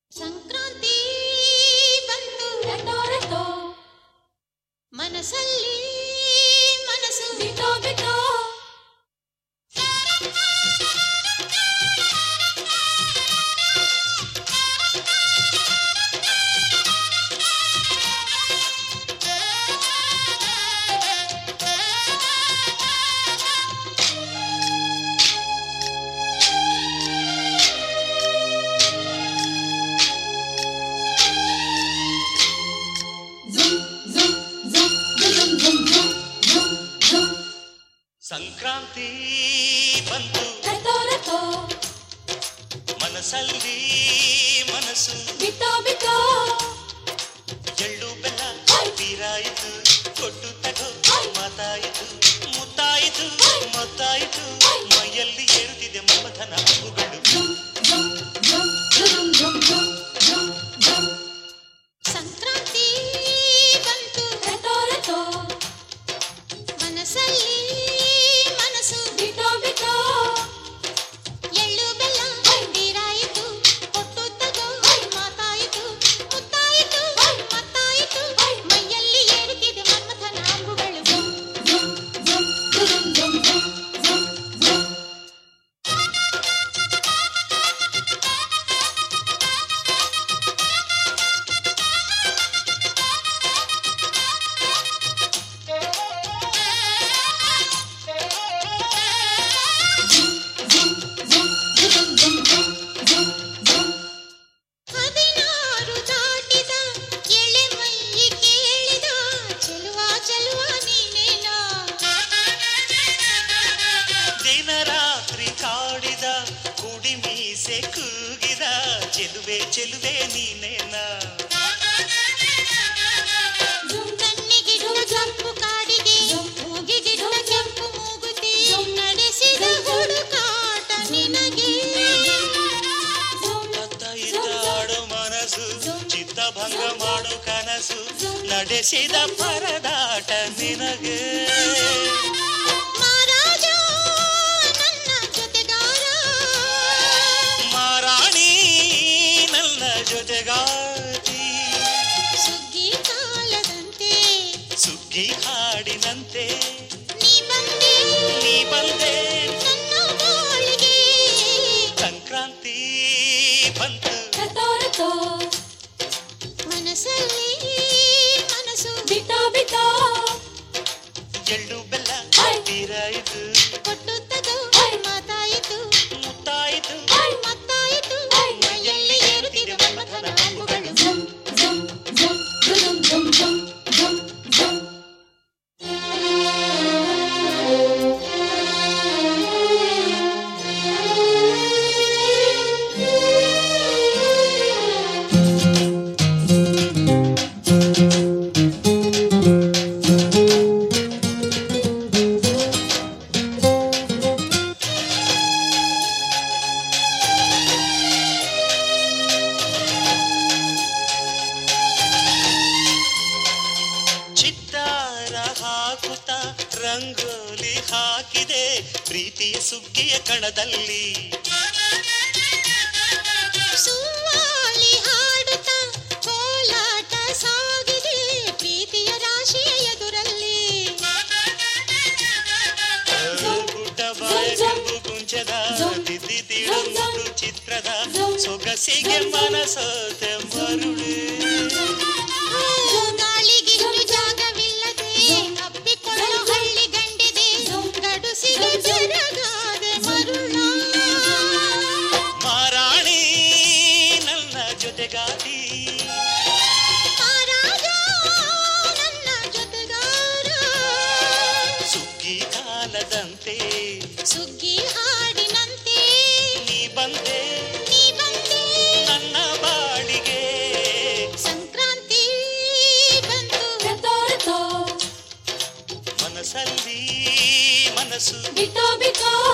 ಸಂಕ್ರಾಂತಿ ಬಂತು ಮನಸ್ಸಲ್ಲಿ ಮನಸ್ಸು ಬಿಟ್ಟೋ ಬಿಟ್ಟೋ ಸಂಕ್ರಾಂತಿ ಬಂತು ಮನಸ್ಸಲ್ಲಿ ಮನಸ್ಸು ಬಿಟ್ಟೋ ಬಿಟ್ಟೋ ಎಳ್ಳು ಬೆಲ್ಲ ತೀರಾಯಿತು ಕೊಟ್ಟು ತಗೋ ಮಾತಾಯಿತು ಮುತ್ತಾಯಿತು ಮತ್ತಾಯಿತು ಮೈಯಲ್ಲಿ ಏರುತ್ತಿದೆ ಮಮಥನ ಹಬ್ಬುಗಳು ಸಂಕ್ರಾಂತಿ ಬಂತು ಮನಸ್ಸಲ್ಲಿ ಮನಸ್ಸು ಬಿಟ್ಟೋ ಬಿಟ್ಟೋ ಎಳ್ಳು ಬೆಲ್ಲ ತೀರಾಯಿತು ಕೊಟ್ಟು ತಗೋ ಮಾತಾಯಿತು ಮುತ್ತಾಯಿತು ಮತ್ತಾಯಿತು ಮೈಯಲ್ಲಿ ಏರುತ್ತಿದೆ ಮನ್ಮಥನ ಅಂಬುಗಳು ಹದಿನಾರು ದಾಟಿದ ಎಳೆ ಮೈ ಕೇಳಿದ ಚೆಲುವ ಚೆಲುವ ನೀನೇನೋ ದಿನ ರಾತ್ರಿ ಕಾಡಿದ ಕುಡಿ ಮೀಸೆ ಕೂಗಿದ ಚೆಲುವೆ ಚೆಲುವೆ ನೀನೇನ ಕಣ್ಣಿಗಿಟ್ಟ ಕಪ್ಪು ಕಾಡಿಗೆ ಮೂಗಿಗಿಟ್ಟ ಕೆಂಪು ಮೂಗುತಿ ನಡೆಸಿದ ಹುಡುಕಾಟ ನಿನಗೆ ಅತ್ತ ಇದ್ದಾಡು ಮನಸ್ಸು ಚಿತ್ತಭಂಗ ಮಾಡು ಕನಸು ನಡೆಸಿದ ಪರದಾಟ ನಿನಗೆ ಮಹಾರಾಜ ನನ್ನ ಜೊತೆಗಾರ ಮಾರಾಣಿ ನನ್ನ ಜೊತೆಗಾತಿ ಸುಗ್ಗಿ ಕಾಲದಂತೆ ಸುಗ್ಗಿ ಹಾಡಿನಂತೆ ನೀ ಬಂದೆ ನೀ ಬಂದೆ ನನ್ನ ಬಾಳಿಗೆ ಸಂಕ್ರಾಂತಿ ಬಂತು ಮನಸ್ಸಲ್ಲಿ ಮನಸ್ಸು ಬಿಟ್ಟೋ ಬಿಟ್ಟೋ ಎಳ್ಳು ಬೆಲ್ಲ ತೀರಾಯಿತು ಕೊಟ್ಟು ತಗೋ ಮಾತಾಯಿತು ಮುತ್ತಾಯಿತು ಮತ್ತಾಯಿತು ಮೈಯಲ್ಲಿ ಏರುತ್ತಿದೆ ಮನ್ಮಥನ ಅಂಬುಗಳು ಚಿತ್ತಾರ ಹಾಕುತ್ತ ರಂಗೋಲಿ ಹಾಕಿದೆ ಪ್ರೀತಿಯ ಸುಗ್ಗಿಯ ಕಣದಲ್ಲಿ ಸುವಾಲಿ ಹಾಡುತ್ತ ಕೋಲಾಟ ಸಾಗಿದೆ ಪ್ರೀತಿಯ ರಾಶಿಯ ಎದುರಲ್ಲಿ ಗುಡ್ಡ ಬಾಯ ಕೆಂಪು ಕುಂಚದ ತಿದ್ದಿ ತೀಡು ಮೂಡು ಚಿತ್ರದ ಸೊಗಸಿಗೆ ಮನಸೋತೆ ಮರುಳು ಗಾಳಿಗಿಷ್ಟು ಜಾಗವಿಲ್ಲದೆ ಅಪ್ಪಿಕೊಳ್ಳೋ ಹಳ್ಳಿ ಗಂಡಿದೆ ಗಡುಸಿಗೆ ಜರಗಾದೆ ಮರುಳ ಮಾರಾಣಿ ನನ್ನ ಜೊತೆಗಾತಿ ಮಹಾರಾಜ ನನ್ನ ಜೊತೆಗಾರ ಸುಗ್ಗಿ ಕಾಲದಂತೆ ಸುಗ್ಗಿ ಹಾಡಿನಂತೆ ನೀ ಬಂದೆ ನೀ ಬಂದೆ ನನ್ನ ಬಾಳಿಗೆ ಸಂಕ್ರಾಂತಿ ಬಂತು ಮನಸ್ಸಲ್ಲಿ ಮನಸ್ಸು ಬಿಟ್ಟೋ ಬಿಟ್ಟೋ